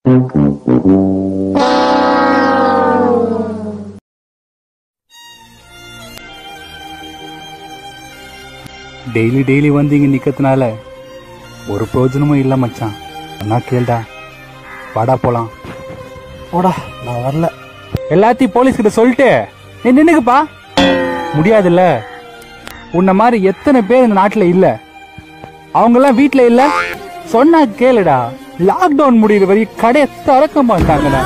Daily daily வந்து இங்க நிக்கிறதுனால ஒரு பிரயோஜனமும் இல்ல மச்சான் அண்ணா கேள்டா வாடா போலாம் போடா நான் வரல எல்லாத்தையும் போலீஸ் கிட்ட சொல்லிட்டு நீ நின்னுக்குப்பா முடியாதுல்ல உன்ன மாதிரி எத்தனை பேர் இந்த நாட்டுல இல்ல அவங்க எல்லாம் வீட்டுல இல்ல சொன்னா கேளுடா லாக்டவுன் முடியிற வரைக்கும் கடையை திறக்க மாட்டாங்கடா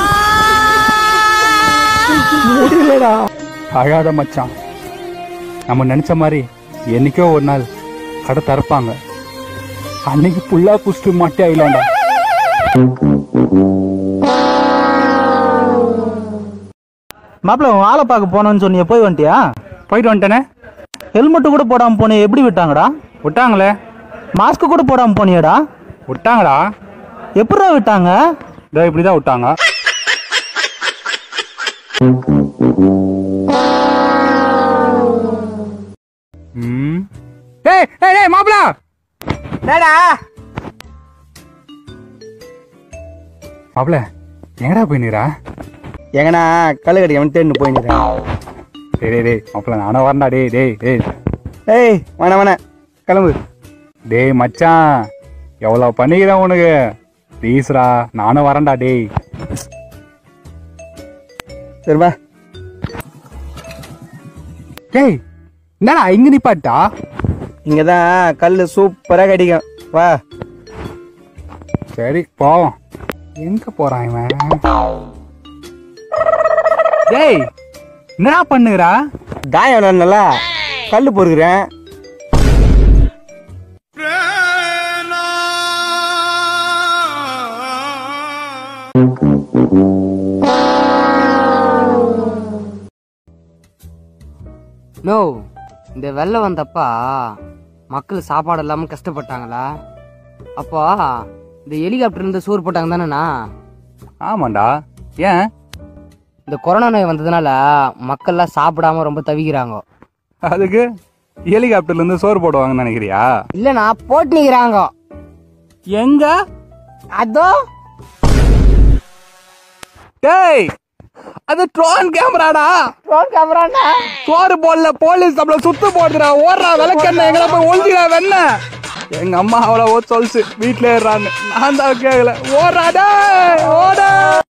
முடியலடா அழாத மச்சான் நம்ம நினைச்ச மாதிரி என்னைக்கோ ஒரு நாள் கடை திறப்பாங்க அன்னைக்கு புல்லா குஸ்டு மாட்டே ஆயிலாம்டா மாப்பிள்ள உன் ஆளை பார்க்க போனோன்னு சொன்னியே போய் வந்துட்டியா போயிட்டு வந்துட்டேனே ஹெல்மெட் கூட போடாம போனியே எப்படி விட்டாங்கடா விட்டாங்களே மாஸ்க் கூட போடாம போனியேடா விட்டாங்கடா எப்படிடா விட்டாங்க இதோ இப்படிதான் விட்டாங்க ம். டேய் டேய் டேய் மாப்பிள டேடா மாப்பிள எங்கடா போயினுறா எங்கண்ணா கல்லு கடிக்க தேடின்னு போயினுறேன் டேய் டேய் டேய் மாப்பிள நானும் வரேன்டா டேய் டேய் டேய் ஏய் வேணா வேணா கிளம்பு டேய் மச்சான் எவ்வளோ பண்ணிக்கிறேன் உனக்கு ப்ளீஸ்ரா நானும் வரேன்டா டேய் சரி வா டேய் என்னடா இங்க நிப்பாட்டா இங்கே தான் கல் சூப்பராக கடிக்கும் வா சரி போவோம் எங்க போறான் இவன் டேய் என்னடா பண்ணுகிறா தாயம் நல்லா கல் பொறுக்கிறேன் நோ இந்த வெள்ளம் வந்தப்பா மக்கள் சாப்பாடு இல்லாம கஷ்டப்பட்டாங்களா அப்போ இந்த ஹெலிகாப்டர் இருந்து சோறு போட்டாங்க தானேண்ணா ஆமாண்டா ஏன் இந்த கொரோனா நோய் வந்ததுனால மக்கள்லாம் சாப்பிடாம ரொம்ப தவிக்கிறாங்க அதுக்கு ஹெலிகாப்டர்ல இருந்து சோறு போடுவாங்கன்னு நினைக்கிறியா இல்லைண்ணா போட்டு நிக்கிறாங்க எங்க அதோ டேய் அது ட்ரோன் கேமராடா சோறு போடல போலீஸ் நம்மள சுத்து போடுறா ஓடுறா விளக்கண்ண எங்களை போய் ஒழிஞ்சிடா வெண்ண எங்க அம்மா அவ்வளவோ சொல்லுச்சு வீட்டுல ஏறான்னு நான் தான் கேட்கல ஓடுறா டேய் ஓட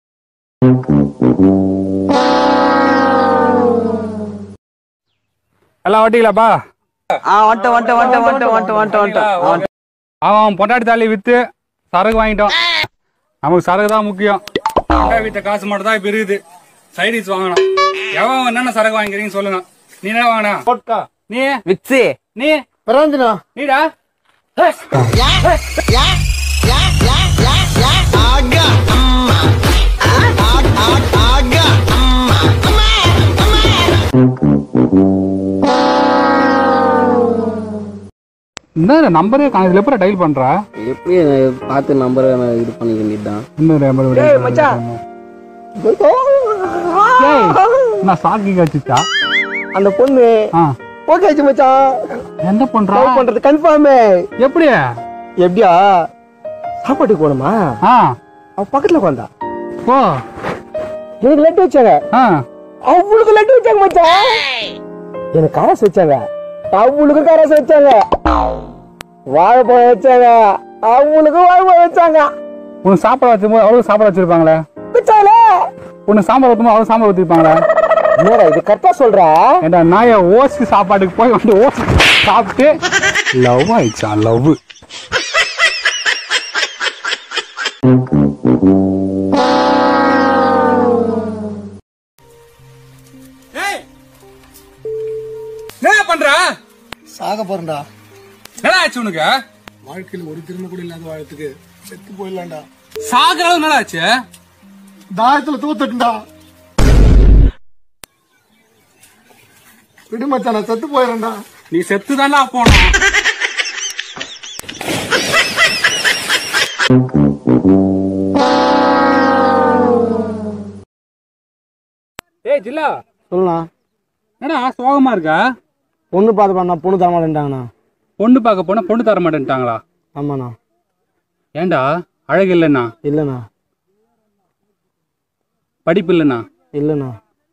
எல்லாம் ஓட்டிக்கலாப்பா ஆ வந்துட்டேன் வந்துட்டேன் வந்துட்டேன் வந்துட்டேன் வந்துட்டேன் வந்துட்டேன் வந்துட்டேன் அவன் பொண்டாட்டி தாலி வித்து சரக்கு வாங்கிட்டோம் நமக்கு சரக்கு தான் முக்கியம் பொண்டாட்டி வித்த காசு மட்டும் தான் இப்ப இருக்குது சைடிஸ் வாங்கணும் எவன் என்னென்ன சரக்கு வாங்கிக்கிறீங்கன்னு சொல்லுங்க நீ என்ன வாங்கினா நீ விக்ஸி நீ பிரஞ்சனா நீடா என்ன நம்பரே இதுல எப்படி டைல் பண்றா எப்படி பார்த்து நம்பரை இது பண்ணிக்க வேண்டியதுதான் இன்னொரு நம்பர் மச்சான். நான் சாக்கி கச்சிச்சா அந்த பொண்ணு ஆ ஓகே ஆச்சு மச்சான் என்ன பண்றா லவ் பண்றது கன்ஃபார்ம் எப்படி எப்படியா சாப்பாட்டுக்கு போகணுமா ஆ அவ பக்கத்துல உட்காந்தா ஓ எனக்கு லட்டு வச்சாங்க ஆ அவளுக்கு லட்டு வச்சாங்க மச்சான் எனக்கு காராசு வச்சாங்க அவளுக்கு காராசு வச்சாங்க வாழைப்பழம் வச்சாங்க அவளுக்கு வாழைப்பழம் வச்சாங்க உனக்கு சாப்பாடு வச்சும்போது அவளுக்கு சாப்பாடு வச்சிருப்பாங்களே வச்சாங்களே உனக்கு சாம்பார் ஊற்றும்போது அவளுக்கு சாம்பார் ஊற்றிருப்பாங்களே என்னடா இது கரெக்டா சொல்ற ஏண்டா நாய ஓசி சாப்பாட்டுக்கு போய் வந்து ஓசி சாப்பிட்டு லவ் ஆயிடுச்சான் லவ் என்ன பண்ற சாக போறேன்டா என்ன ஆச்சு உனக்கு வாழ்க்கையில ஒரு திறமை கூட இல்லாத வாழத்துக்கு செத்து போயிடலாம்டா சாகுற அளவு என்ன ஆச்சு தாயத்துல தூத்துட்டா விடு மச்சான் நான் செத்து போயிடுறேன்டா நீ செத்து தானே போனோம் ஏய் ஜில்லா சொல்லலாம் என்னடா சோகமா இருக்கா பொண்ணு பார்த்து பண்ணா பொண்ணு தர மாட்டேன்ட்டாங்கண்ணா பொண்ணு பார்க்க போனா பொண்ணு தர மாட்டேன்ட்டாங்களா ஆமாண்ணா ஏன்டா அழகு இல்லைண்ணா இல்லைண்ணா படிப்பு இல்லைண்ணா இல்லைண்ணா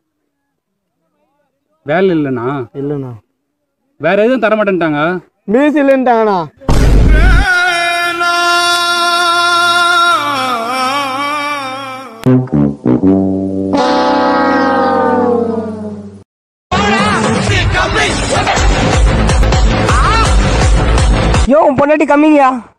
வேலை இல்லைண்ணா இல்லைண்ணா வேற எதுவும் தர மாட்டேன்ட்டாங்க மீஸ் இல்லைன்ட்டாங்கண்ணா யோ உன் பொண்டாட்டி கம்மிங்கயா